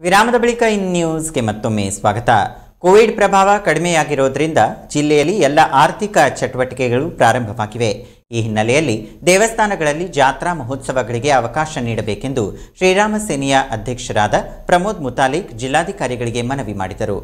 ವಿರಾಮದ ಬಳಿಕ ಇನ್ ನ್ಯೂಸ್ಗೆ ಮತ್ತೊಮ್ಮೆ ಸ್ವಾಗತ ಕೋವಿಡ್ ಪ್ರಭಾವ ಕಡಿಮೆಯಾಗಿರೋದ್ರಿಂದ ಜಿಲ್ಲೆಯಲ್ಲಿ ಎಲ್ಲ ಆರ್ಥಿಕ ಚಟುವಟಿಕೆಗಳು ಪ್ರಾರಂಭವಾಗಿವೆ ಈ ಹಿನ್ನೆಲೆಯಲ್ಲಿ ದೇವಸ್ಥಾನಗಳಲ್ಲಿ ಜಾತ್ರಾ ಮಹೋತ್ಸವಗಳಿಗೆ ಅವಕಾಶ ನೀಡಬೇಕೆಂದು ಶ್ರೀರಾಮ ಸೇನೆಯ ಅಧ್ಯಕ್ಷರಾದ ಪ್ರಮೋದ್ ಮುತಾಲಿಕ್ ಜಿಲ್ಲಾಧಿಕಾರಿಗಳಿಗೆ ಮನವಿ ಮಾಡಿದರು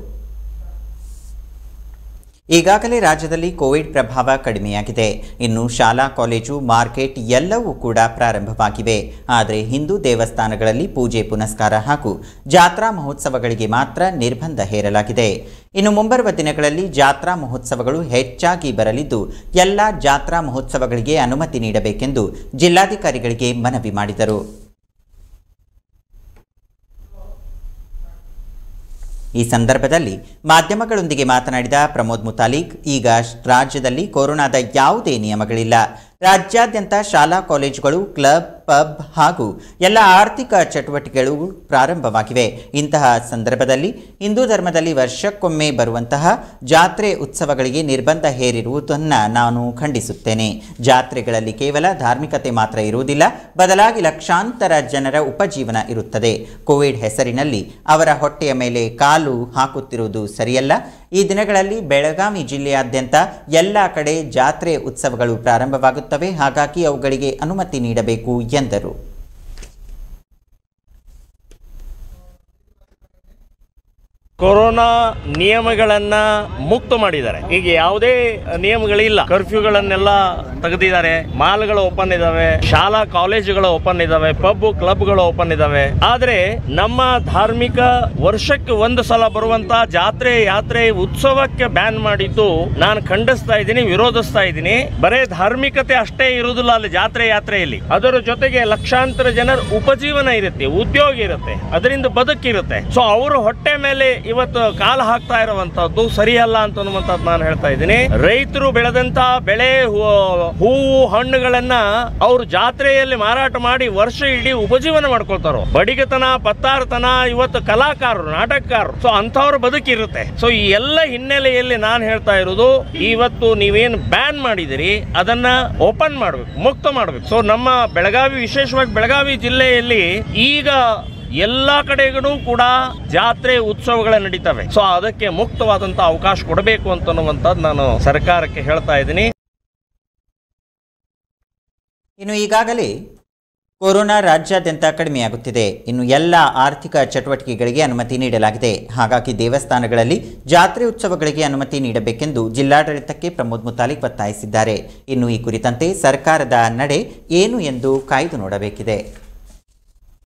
ಈಗಾಗಲೇ ರಾಜ್ಯದಲ್ಲಿ ಕೋವಿಡ್ ಪ್ರಭಾವ ಕಡಿಮೆಯಾಗಿದೆ ಇನ್ನು ಶಾಲಾ ಕಾಲೇಜು ಮಾರ್ಕೆಟ್ ಎಲ್ಲವೂ ಕೂಡ ಪ್ರಾರಂಭವಾಗಿವೆ ಆದರೆ ಹಿಂದೂ ದೇವಸ್ಥಾನಗಳಲ್ಲಿ ಪೂಜೆ ಪುನಸ್ಕಾರ ಹಾಗೂ ಜಾತ್ರಾ ಮಹೋತ್ಸವಗಳಿಗೆ ಮಾತ್ರ ನಿರ್ಬಂಧ ಹೇರಲಾಗಿದೆ ಇನ್ನು ಮುಂಬರುವ ದಿನಗಳಲ್ಲಿ ಜಾತ್ರಾ ಮಹೋತ್ಸವಗಳು ಹೆಚ್ಚಾಗಿ ಬರಲಿದ್ದು ಎಲ್ಲ ಜಾತ್ರಾ ಮಹೋತ್ಸವಗಳಿಗೆ ಅನುಮತಿ ನೀಡಬೇಕೆಂದು ಜಿಲ್ಲಾಧಿಕಾರಿಗಳಿಗೆ ಮನವಿ ಮಾಡಿದರು ಈ ಸಂದರ್ಭದಲ್ಲಿ ಮಾಧ್ಯಮಗಳೊಂದಿಗೆ ಮಾತನಾಡಿದ ಪ್ರಮೋದ್ ಮುತಾಲಿಕ್ ಈಗ ರಾಜ್ಯದಲ್ಲಿ ಕೊರೋನಾದ ಯಾವುದೇ ನಿಯಮಗಳಿಲ್ಲ ರಾಜ್ಯಾದ್ಯಂತ ಶಾಲಾ ಕಾಲೇಜುಗಳು ಕ್ಲಬ್ ಪಬ್ ಹಾಗೂ ಎಲ್ಲ ಆರ್ಥಿಕ ಚಟುವಟಿಕೆಗಳು ಪ್ರಾರಂಭವಾಗಿವೆ ಇಂತಹ ಸಂದರ್ಭದಲ್ಲಿ ಹಿಂದೂ ಧರ್ಮದಲ್ಲಿ ವರ್ಷಕ್ಕೊಮ್ಮೆ ಬರುವಂತಹ ಜಾತ್ರೆ ಉತ್ಸವಗಳಿಗೆ ನಿರ್ಬಂಧ ಹೇರಿರುವುದನ್ನು ನಾನು ಖಂಡಿಸುತ್ತೇನೆ ಜಾತ್ರೆಗಳಲ್ಲಿ ಕೇವಲ ಧಾರ್ಮಿಕತೆ ಮಾತ್ರ ಇರುವುದಿಲ್ಲ ಬದಲಾಗಿ ಲಕ್ಷಾಂತರ ಜನರ ಉಪಜೀವನ ಇರುತ್ತದೆ ಕೋವಿಡ್ ಹೆಸರಿನಲ್ಲಿ ಅವರ ಹೊಟ್ಟೆಯ ಮೇಲೆ ಕಾಲು ಹಾಕುತ್ತಿರುವುದು ಸರಿಯಲ್ಲ ಈ ದಿನಗಳಲ್ಲಿ ಬೆಳಗಾವಿ ಜಿಲ್ಲೆಯಾದ್ಯಂತ ಎಲ್ಲ ಕಡೆ ಜಾತ್ರೆ ಉತ್ಸವಗಳು ಪ್ರಾರಂಭವಾಗುತ್ತವೆ ಹಾಗಾಗಿ ಅವುಗಳಿಗೆ ಅನುಮತಿ ನೀಡಬೇಕು ಎಂದರು ಕೊರೋನಾ ನಿಯಮಗಳನ್ನ ಮುಕ್ತ ಮಾಡಿದ್ದಾರೆ ಈಗ ಯಾವುದೇ ನಿಯಮಗಳಿಲ್ಲ ಕರ್ಫ್ಯೂಗಳನ್ನೆಲ್ಲ ತೆಗೆದಿದ್ದಾರೆ ಮಾಲ್ಗಳು ಓಪನ್ ಇದಾವೆ ಶಾಲಾ ಕಾಲೇಜುಗಳು ಓಪನ್ ಇದಾವೆ ಪಬ್ ಕ್ಲಬ್ಗಳು ಓಪನ್ ಇದಾವೆ ಆದ್ರೆ ನಮ್ಮ ಧಾರ್ಮಿಕ ವರ್ಷಕ್ಕೆ ಒಂದು ಸಲ ಬರುವಂತ ಜಾತ್ರೆ ಯಾತ್ರೆ ಉತ್ಸವಕ್ಕೆ ಬ್ಯಾನ್ ಮಾಡಿದ್ದು ನಾನು ಖಂಡಿಸ್ತಾ ಇದ್ದೀನಿ ವಿರೋಧಿಸ್ತಾ ಇದ್ದೀನಿ ಬರೇ ಧಾರ್ಮಿಕತೆ ಅಷ್ಟೇ ಇರುವುದಿಲ್ಲ ಅಲ್ಲಿ ಜಾತ್ರೆ ಯಾತ್ರೆಯಲ್ಲಿ ಅದರ ಜೊತೆಗೆ ಲಕ್ಷಾಂತರ ಜನರ ಉಪಜೀವನ ಇರುತ್ತೆ ಉದ್ಯೋಗ ಇರುತ್ತೆ ಅದರಿಂದ ಬದುಕಿರುತ್ತೆ ಸೊ ಅವರ ಹೊಟ್ಟೆ ಮೇಲೆ ಇವತ್ತು ಕಾಲು ಹಾಕ್ತಾ ಇರುವಂತದ್ದು ಸರಿಯಲ್ಲ ಅಂತ ಅನ್ನುವಂಥದ್ದು ನಾನು ಹೇಳ್ತಾ ಇದ್ದೀನಿ ರೈತರು ಬೆಳೆದಂತ ಬೆಳೆ ಹೂ- ಹೂವು ಹಣ್ಣುಗಳನ್ನ ಅವರು ಜಾತ್ರೆಯಲ್ಲಿ ಮಾರಾಟ ಮಾಡಿ ವರ್ಷ ಇಡೀ ಉಪಜೀವನ ಮಾಡ್ಕೊಳ್ತಾರೋ ಬಡಿಗತನ ಪತ್ತಾರತನ ಇವತ್ತು ಕಲಾಕಾರರು ನಾಟಕಕಾರರು ಸೊ ಅಂಥವ್ರ ಬದುಕಿರುತ್ತೆ ಸೊ ಈ ಎಲ್ಲ ಹಿನ್ನೆಲೆಯಲ್ಲಿ ನಾನು ಹೇಳ್ತಾ ಇರೋದು ಇವತ್ತು ನೀವೇನು ಬ್ಯಾನ್ ಮಾಡಿದಿರಿ ಅದನ್ನ ಓಪನ್ ಮಾಡ್ಬೇಕು ಮುಕ್ತ ಮಾಡ್ಬೇಕು ಸೊ ನಮ್ಮ ಬೆಳಗಾವಿ ವಿಶೇಷವಾಗಿ ಬೆಳಗಾವಿ ಜಿಲ್ಲೆಯಲ್ಲಿ ಈಗ ಎಲ್ಲಾ ಕಡೆಗೂ ಕೂಡ ಜಾತ್ರೆ ಉತ್ಸವಗಳ ನಡೀತವೆ ಸೊ ಅದಕ್ಕೆ ಮುಕ್ತವಾದಂತ ಅವಕಾಶ ಕೊಡಬೇಕು ಅಂತನ್ನುವಂಥದ್ದು ನಾನು ಸರ್ಕಾರಕ್ಕೆ ಹೇಳ್ತಾ ಇದ್ದೀನಿ ಇನ್ನು ಈಗಾಗಲೇ ಕೊರೋನಾ ರಾಜ್ಯಾದ್ಯಂತ ಕಡಿಮೆಯಾಗುತ್ತಿದೆ ಇನ್ನು ಎಲ್ಲ ಆರ್ಥಿಕ ಚಟುವಟಿಕೆಗಳಿಗೆ ಅನುಮತಿ ನೀಡಲಾಗಿದೆ ಹಾಗಾಗಿ ದೇವಸ್ಥಾನಗಳಲ್ಲಿ ಜಾತ್ರೆ ಉತ್ಸವಗಳಿಗೆ ಅನುಮತಿ ನೀಡಬೇಕೆಂದು ಜಿಲ್ಲಾಡಳಿತಕ್ಕೆ ಪ್ರಮೋದ್ ಮುತಾಲಿಕ್ ಒತ್ತಾಯಿಸಿದ್ದಾರೆ ಇನ್ನು ಈ ಕುರಿತಂತೆ ಸರ್ಕಾರದ ನಡೆ ಏನು ಎಂದು ಕಾಯ್ದು ನೋಡಬೇಕಿದೆ